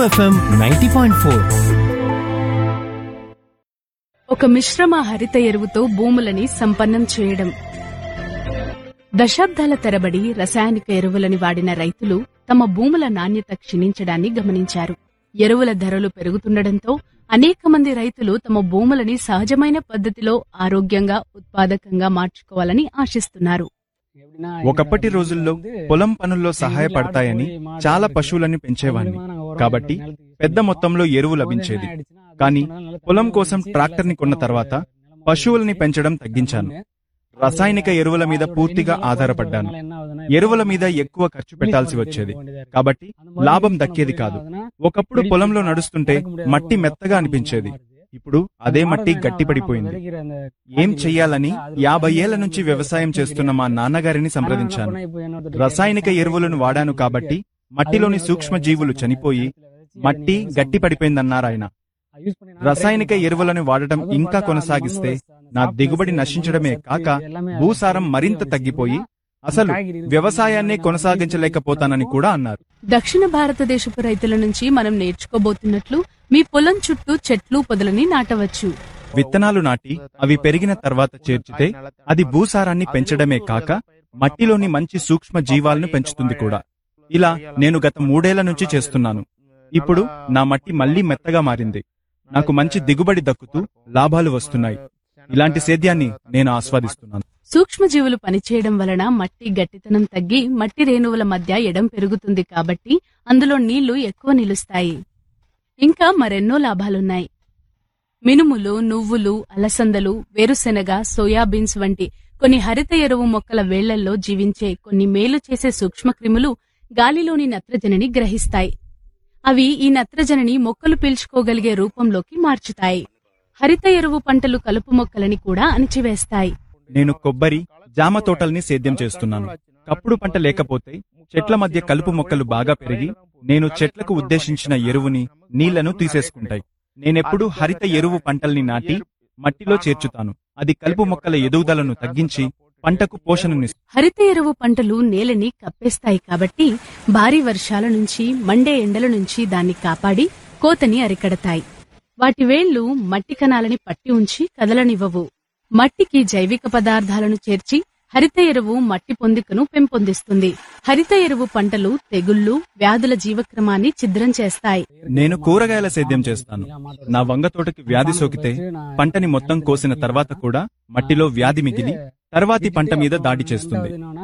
FM ninety point four ఒక మిశ్రమ హరిత ఎరువుతో భూములని సంపన్నం చేయడం దశాబ్దాల తరబడి రసాయనిక ఎరువులని వాడిన రైతులు తమ భూముల నాణ్యత క్షీణించడాన్ని గమనించారు ఎరువుల ధరలు పెరుగుతుండటంతో అనేక మంది రైతులు తమ భూములని సహజమైన పద్ధతిలో ఆరోగ్యంగా ఉత్పాదకంగా మార్చుకోవాలని ఆశిస్తున్నారు ఒకప్పటి రోజుల్లో పొలం పనుల్లో సహాయపడతాయని చాలా పశువులని పెంచేవాణ్ణి కాబట్టి పెద్ద మొత్తంలో ఎరువు లభించేది కానీ పొలం కోసం ట్రాక్టర్ని కొన్న తర్వాత పశువుల్ని పెంచడం తగ్గించాను రసాయనిక ఎరువుల మీద పూర్తిగా ఆధారపడ్డాను ఎరువుల మీద ఎక్కువ ఖర్చు పెట్టాల్సి వచ్చేది కాబట్టి లాభం దక్కేది కాదు ఒకప్పుడు పొలంలో నడుస్తుంటే మట్టి మెత్తగా అనిపించేది ఇప్పుడు అదే మట్టి గట్టిపడిపోయింది ఏం చెయ్యాలని యాభై ఏళ్ల నుంచి వ్యవసాయం చేస్తున్న మా నాన్నగారిని సంప్రదించాను రసాయనిక ఎరువులను వాడాను కాబట్టి మట్టిలోని సూక్ష్మ జీవులు చనిపోయి మట్టి గట్టిపడిపోయిందన్నారాయన రసాయనిక ఎరువులను వాడటం ఇంకా కొనసాగిస్తే నా దిగుబడి నశించడమే కాక భూసారం మరింత తగ్గిపోయి అసలు వ్యవసాయాన్నే కొనసాగించలేకపోతానని కూడా అన్నారు దక్షిణ భారతదేశపు రైతుల నుంచి మనం నేర్చుకోబోతున్నట్లు మీ పొలం చుట్టూ చెట్లు పొదలని నాటవచ్చు విత్తనాలు నాటి అవి పెరిగిన తర్వాత చేర్చితే అది భూసారాన్ని పెంచడమే కాక మట్టిలోని మంచి సూక్ష్మ జీవాలను పెంచుతుంది కూడా ఇలా నేను గత మూడేళ్ల నుంచి చేస్తున్నాను ఇప్పుడు నా మట్టి మళ్లీ మెత్తగా మారింది నాకు మంచి దిగుబడి దక్కుతూ లాభాలు వస్తున్నాయి ఇలాంటి సేద్యాన్ని నేను ఆస్వాదిస్తున్నాను సూక్ష్మజీవులు పనిచేయడం వలన మట్టి గట్టితనం తగ్గి మట్టి రేణువుల మధ్య ఎడం పెరుగుతుంది కాబట్టి అందులో నీళ్లు ఎక్కువ నిలుస్తాయి ఇంకా మరెన్నో లాభాలున్నాయి మినుములు నువ్వులు అలసందలు వేరుశెనగ సోయాబీన్స్ వంటి కొన్ని హరిత ఎరువు మొక్కల వేళ్లల్లో జీవించే కొన్ని మేలు చేసే సూక్ష్మక్రిములు గాలిలోని నత్రజనిని గ్రహిస్తాయి అవి ఈ నత్రజనిని మొక్కలు పీల్చుకోగలిగే రూపంలోకి మార్చుతాయి హరిత ఎరువు పంటలు కలుపు మొక్కలని కూడా అణిచివేస్తాయి నేను కొబ్బరి జామ తోటల్ని సేద్యం చేస్తున్నాను కప్పుడు పంట లేకపోతే చెట్ల మధ్య కలుపు మొక్కలు బాగా పెరిగి నేను చెట్లకు ఉద్దేశించిన ఎరువుని నీళ్లను తీసేసుకుంటాయి నేనెప్పుడు హరిత ఎరువు పంటల్ని నాటి మట్టిలో చేర్చుతాను అది కలుపు మొక్కల ఎదుగుదలను తగ్గించి పంటకు పోషణనిస్తుంది హరిత ఎరువు పంటలు నేలని కప్పేస్తాయి కాబట్టి భారీ వర్షాల నుంచి మండే ఎండల నుంచి దాన్ని కాపాడి కోతని అరికడతాయి వాటి వేళ్లు మట్టి కణాలని పట్టి ఉంచి కదలనివ్వవు మట్టికి జైవిక పదార్థాలను చేర్చి హరిత ఎరువు మట్టి పొందికను పెంపొందిస్తుంది హరిత ఎరువు పంటలు తెగుళ్లు వ్యాధుల జీవక్రమాన్ని ఛిద్రం చేస్తాయి నేను కూరగాయల సేద్యం చేస్తాను నా వంగ తోటకి వ్యాధి సోకితే పంటని మొత్తం కోసిన తర్వాత కూడా మట్టిలో వ్యాధి మిగిలి తర్వాతి పంట మీద దాడి చేస్తుంది